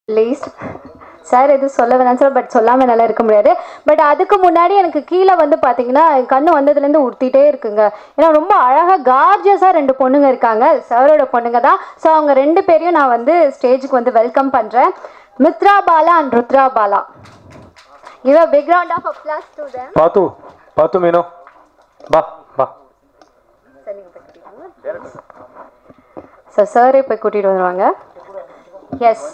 least sir எதுவும் சொல்ல வேணாம் சார் பட் சொல்லாமல் என்னால் இருக்க முடியாது பட் அதுக்கு முன்னாடி எனக்கு கீழே வந்து பார்த்தீங்கன்னா என் கண்ணு வந்ததுலேருந்து உறுத்திட்டே இருக்குங்க ஏன்னா ரொம்ப அழகாக கார்ஜியஸாக ரெண்டு பொண்ணுங்க இருக்காங்க சாரோட பொண்ணுங்க தான் ஸோ அவங்க ரெண்டு பேரையும் நான் வந்து ஸ்டேஜுக்கு வந்து வெல்கம் பண்ணுறேன் மித்ரா பாலா அண்ட் ருத்ரா பாலா இவ big round of applause to them பாத்து பாத்து மீனோ பா பா ஸோ சாரே போய் கூட்டிகிட்டு வந்துருவாங்க எஸ்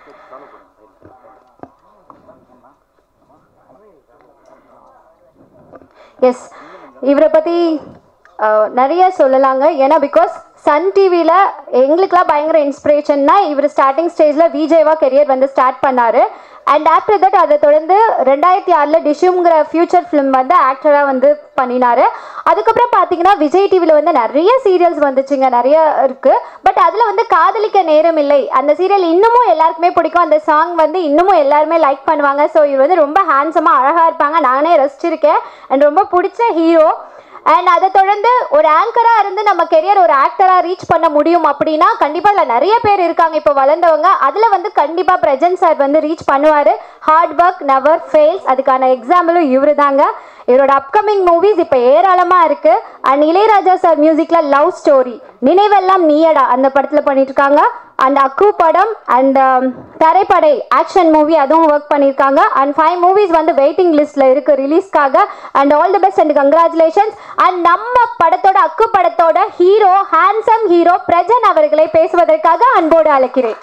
எஸ் இவரை பற்றி நிறைய சொல்லலாங்க ஏன்னா பிகாஸ் சன் டிவியில் எங்களுக்குலாம் பயங்கர இன்ஸ்பிரேஷன்னா இவர் ஸ்டார்டிங் ஸ்டேஜில் விஜேவா கெரியர் வந்து ஸ்டார்ட் பண்ணார் அண்ட் ஆஃப்டர் தட் அதை தொடர்ந்து ரெண்டாயிரத்தி ஆறில் டிஷ்யூங்கிற ஃபியூச்சர் ஃபிலிம் வந்து ஆக்டராக வந்து பண்ணினார் அதுக்கப்புறம் பார்த்தீங்கன்னா விஜய் டிவியில் வந்து நிறைய சீரியல்ஸ் வந்துச்சுங்க நிறைய இருக்குது பட் அதில் வந்து காதலிக்க நேரம் இல்லை அந்த சீரியல் இன்னமும் எல்லாருக்குமே பிடிக்கும் அந்த சாங் வந்து இன்னமும் எல்லாருமே லைக் பண்ணுவாங்க ஸோ இவர் வந்து ரொம்ப ஹேண்ட்ஸமாக அழகாக இருப்பாங்க நானே ரசிச்சிருக்கேன் அண்ட் ரொம்ப பிடிச்ச ஹீரோ அண்ட் அதை தொடர்ந்து ஒரு ஆங்கராக இருந்து நம்ம கெரியர் ஒரு ஆக்டராக ரீச் பண்ண முடியும் அப்படின்னா கண்டிப்பாக இல்லை நிறைய பேர் இருக்காங்க இப்போ வளர்ந்தவங்க அதில் வந்து கண்டிப்பாக பிரஜன் சார் வந்து ரீச் பண்ணுவார் ஹார்ட் ஒர்க் நெவர் ஃபெயில்ஸ் அதுக்கான எக்ஸாம்பிளும் இவரு தாங்க இவரோட அப்கமிங் மூவிஸ் இப்போ ஏராளமாக இருக்குது அண்ட் இளையராஜா சார் மியூசிக்கில் லவ் ஸ்டோரி நினைவெல்லாம் நீயடா அந்த படத்தில் பண்ணிட்டு இருக்காங்க அண்ட் அக்கு படம் அண்ட் தரைப்படை ஆக்ஷன் மூவி அதுவும் ஒர்க் பண்ணியிருக்காங்க அண்ட் ஃபைவ் மூவிஸ் வந்து வெயிட்டிங் லிஸ்ட்டில் இருக்குது ரிலீஸ்க்காக and all the best and congratulations and நம்ம படத்தோட அக்கு படத்தோட ஹீரோ ஹேண்ட்ஸம் ஹீரோ பிரஜன் அவர்களை பேசுவதற்காக அன்போடு அழைக்கிறேன்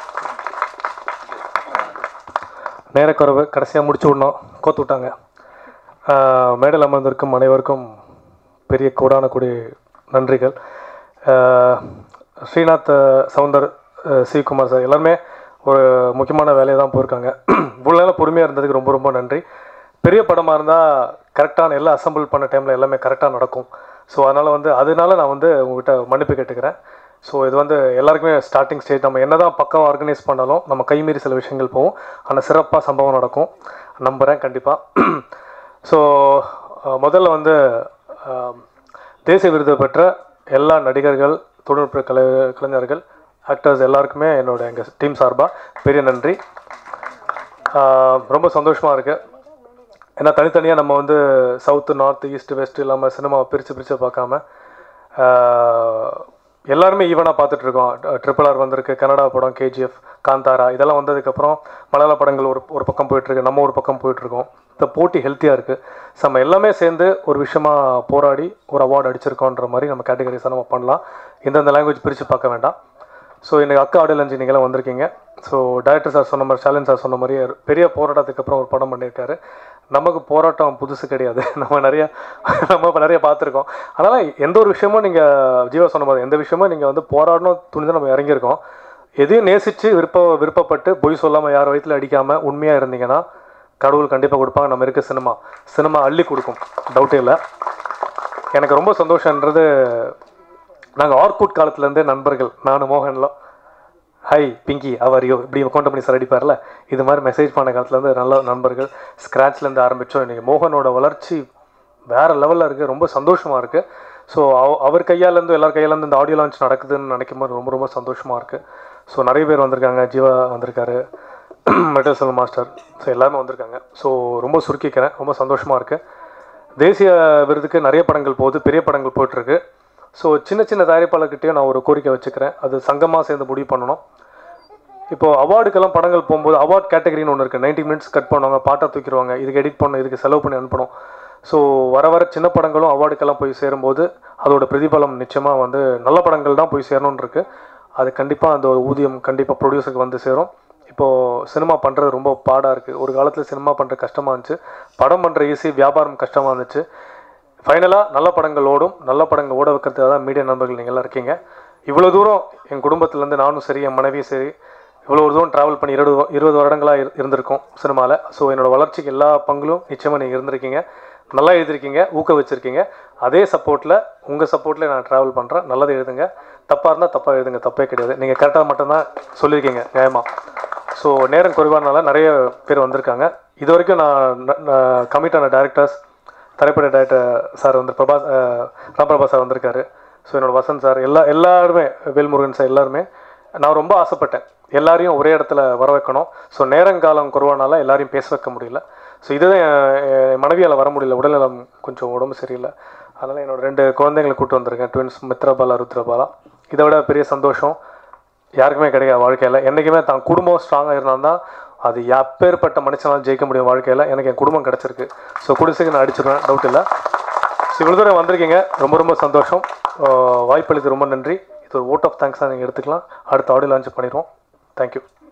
நேரக்குறைவு கடைசியாக முடிச்சு விடணும் கோத்து விட்டாங்க ஆஹ் மேடையில் அமர்ந்திருக்கும் அனைவருக்கும் பெரிய கோடான கூடிய நன்றிகள் ஆஹ் ஸ்ரீநாத் ஆஹ் சவுந்தர் ஆஹ் சிவகுமார் சார் எல்லாருமே ஒரு முக்கியமான வேலையை தான் போயிருக்காங்க இவ்வளோ நேரம் பொறுமையாக இருந்ததுக்கு ரொம்ப ரொம்ப நன்றி பெரிய படமாக இருந்தால் கரெக்டான எல்லாம் அசம்பிள் பண்ண டைமில் எல்லாமே கரெக்டாக நடக்கும் ஸோ அதனால் வந்து அதனால நான் வந்து உங்ககிட்ட மன்னிப்பு கேட்டுக்கிறேன் ஸோ இது வந்து எல்லாருக்குமே ஸ்டார்டிங் ஸ்டேஜ் நம்ம என்ன தான் பக்கம் ஆர்கனைஸ் பண்ணாலும் நம்ம கைமீறி சில விஷயங்கள் போகும் ஆனால் சிறப்பாக சம்பவம் நடக்கும் நம்புகிறேன் கண்டிப்பாக ஸோ முதல்ல வந்து அஹ், தேசிய விருது பெற்ற எல்லா நடிகர்கள் தொழில்நுட்ப கலை கலைஞர்கள் ஆக்டர்ஸ் எல்லாருக்குமே என்னோட எங்கள் டீம் சார்பாக பெரிய நன்றி அஹ், ரொம்ப சந்தோஷமாக இருக்குது ஏன்னா தனித்தனியாக நம்ம வந்து சவுத்து நார்த் ஈஸ்ட் வெஸ்ட் இல்லாமல் சினிமாவை பிரித்து பிரித்து பார்க்காம ஆஹ், எல்லாருமே ஈவனாக பார்த்துட்ருக்கோம் ட்ரிபிள் ஆர் வந்திருக்கு கன்னடா படம் கேஜிஎஃப் காந்தாரா இதெல்லாம் வந்ததுக்கப்புறம் மலையாள படங்கள் ஒரு ஒரு பக்கம் போயிட்டுருக்கு நம்ம ஒரு பக்கம் போயிட்டுருக்கோம் இந்த போட்டி ஹெல்த்தியாக இருக்குது ஸோ நம்ம எல்லாமே சேர்ந்து ஒரு விஷயமா போராடி ஒரு அவார்டு அடிச்சிருக்கோன்ற மாதிரி நம்ம கேட்டகரிஸாக நம்ம பண்ணலாம் இந்தந்த லாங்குவேஜ் பிரித்து பார்க்க வேண்டாம் ஸோ இன்னைக்கு அக்கா ஆடியல் அஞ்சு நீங்களாம் வந்திருக்கீங்க ஸோ டைரக்டர் சார் சொன்ன மாதிரி ஸ்டாலின் சார் சொன்ன மாதிரி பெரிய போராட்டத்துக்கு அப்புறம் ஒரு படம் பண்ணியிருக்காரு நமக்கு போராட்டம் புதுசு கிடையாது நம்ம நிறைய நம்ம இப்போ நிறைய பார்த்துருக்கோம் அதனால் எந்த ஒரு விஷயமும் நீங்கள் ஜீவா சொன்ன மாதிரி எந்த விஷயமும் நீங்கள் வந்து போராடணும் துணிந்து நம்ம இறங்கியிருக்கோம் எதையும் நேசித்து விருப்ப விருப்பப்பட்டு பொய் சொல்லாமல் யார் வயிற்றில் அடிக்காமல் உண்மையாக இருந்தீங்கன்னா கடவுள் கண்டிப்பாக கொடுப்பாங்க நம்ம இருக்க சினிமா சினிமா அள்ளி கொடுக்கும் டவுட்டே இல்லை எனக்கு ரொம்ப சந்தோஷன்றது நாங்கள் ஆர்குட் காலத்துலேருந்தே நண்பர்கள் நானும் மோகன்லாம் ஹை பிங்கி அவரியோ இப்படி கவுண்ட் பண்ணி சார் அடிப்பார்ல இது மாதிரி மெசேஜ் பண்ண காலத்துலேருந்து நல்ல நண்பர்கள் ஸ்க்ராட்ச்லேருந்து ஆரம்பித்தோம் இன்றைக்கி மோகனோட வளர்ச்சி வேறு லெவலில் இருக்குது ரொம்ப சந்தோஷமாக இருக்குது ஸோ அவ அவர் கையாலேருந்து எல்லார் கையாலேருந்து இந்த ஆடியோ லான்ச் நடக்குதுன்னு நினைக்கும் போது ரொம்ப ரொம்ப சந்தோஷமாக இருக்குது ஸோ நிறைய பேர் வந்திருக்காங்க ஜீவா வந்திருக்காரு மெட்டல் செல் மாஸ்டர் ஸோ எல்லாருமே வந்திருக்காங்க ஸோ ரொம்ப சுருக்கிக்கிறேன் ரொம்ப சந்தோஷமாக இருக்குது தேசிய விருதுக்கு நிறைய படங்கள் போகுது பெரிய படங்கள் போயிட்டுருக்கு ஸோ சின்ன சின்ன தயாரிப்பாளர்கிட்டயும் நான் ஒரு கோரிக்கை வச்சுக்கிறேன் அது சங்கமாக சேர்ந்து முடிவு பண்ணணும் இப்போ அவார்டுக்கெல்லாம் படங்கள் போகும்போது அவார்ட் கேட்டகரின்னு ஒன்று இருக்குது 90 மினிட்ஸ் கட் பண்ணுவாங்க பாட்டை தூக்கிடுவாங்க இதுக்கு எடிட் பண்ணணும் இதுக்கு செலவு பண்ணி அனுப்பணும் ஸோ வர வர சின்ன படங்களும் அவார்டுக்கெல்லாம் போய் சேரும்போது அதோட பிரதிபலம் நிச்சயமாக வந்து நல்ல படங்கள் தான் போய் சேரணும்னு இருக்கு அது கண்டிப்பாக அந்த ஒரு ஊதியம் கண்டிப்பாக ப்ரொடியூசருக்கு வந்து சேரும் இப்போது சினிமா பண்ணுறது ரொம்ப பாடாக இருக்குது ஒரு காலத்தில் சினிமா பண்ணுறது கஷ்டமாக இருந்துச்சு படம் பண்ணுற ஈஸி வியாபாரம் கஷ்டமாக இருந்துச்சு ஃபைனலாக நல்ல படங்கள் ஓடும் நல்ல படங்கள் ஓட வைக்கிறதுக்காக தான் மீடியா நண்பர்கள் நீங்கள்லாம் இருக்கீங்க இவ்வளோ தூரம் என் குடும்பத்துலேருந்து நானும் சரி என் மனைவியும் சரி இவ்வளோ ஒரு தூரம் ட்ராவல் பண்ணி இருபது வ- இருபது வருடங்களாக இரு இருந்திருக்கோம் சினிமாவில் ஸோ என்னோட வளர்ச்சிக்கு எல்லா பங்களும் நிச்சயமாக நீங்கள் இருந்திருக்கீங்க நல்லா எழுதிருக்கீங்க ஊக்குவிச்சிருக்கீங்க அதே சப்போர்ட்டில் உங்கள் சப்போர்ட்டில் நான் ட்ராவல் பண்ணுறேன் நல்லது எழுதுங்க தப்பாக இருந்தால் தப்பாக எழுதுங்க தப்பே கிடையாது நீங்கள் கரெக்டாக மட்டும்தான் சொல்லியிருக்கீங்க நியாயமாக ஸோ நேரம் குறைவானால நிறைய பேர் வந்திருக்காங்க இது வரைக்கும் நான் கமிட்டான டேரக்டர்ஸ் திரைப்பட டேரக்டர் சார் வந்து பிரபா அஹ், ராம் பிரபா சார் வந்திருக்காரு ஸோ என்னோட வசந்த் சார் எல்லா எல்லாருமே வேல்முருகன் சார் எல்லாருமே நான் ரொம்ப ஆசைப்பட்டேன் எல்லாரையும் ஒரே இடத்துல வர வைக்கணும் ஸோ நேரங்காலம் குறைவானால எல்லாரையும் பேச வைக்க முடியல ஸோ இதுதான் என் என் மனைவியால் வர முடியல உடல்நலம் கொஞ்சம் உடம்பு சரியில்லை அதனால் என்னோட ரெண்டு குழந்தைங்களை கூட்டு வந்திருக்கேன் ட்வின்ஸ் மித்ரபாலா ருத்ரபாலா இதை விட பெரிய சந்தோஷம் யாருக்குமே கிடையாது வாழ்க்கையில் என்றைக்குமே தான் குடும்பம் ஸ்ட்ராங்காக இருந்தால் தான் அது எப்பேற்பட்ட மனுஷனாலும் ஜெயிக்க முடியும் வாழ்க்கையில் எனக்கு என் குடும்பம் கிடச்சிருக்கு ஸோ குடிசைக்கு நான் அடிச்சிருவேன் டவுட் இல்லை ஸோ இவ்வளோ தூரம் வந்திருக்கீங்க ரொம்ப ரொம்ப சந்தோஷம் ஆஹ் வாய்ப்பளித்து ரொம்ப நன்றி இது ஒரு ஓட் ஆஃப் தேங்க்ஸாக நீங்கள் எடுத்துக்கலாம் அடுத்த ஆடியோ லான்ச் பண்ணிடுவோம் தேங்க்யூ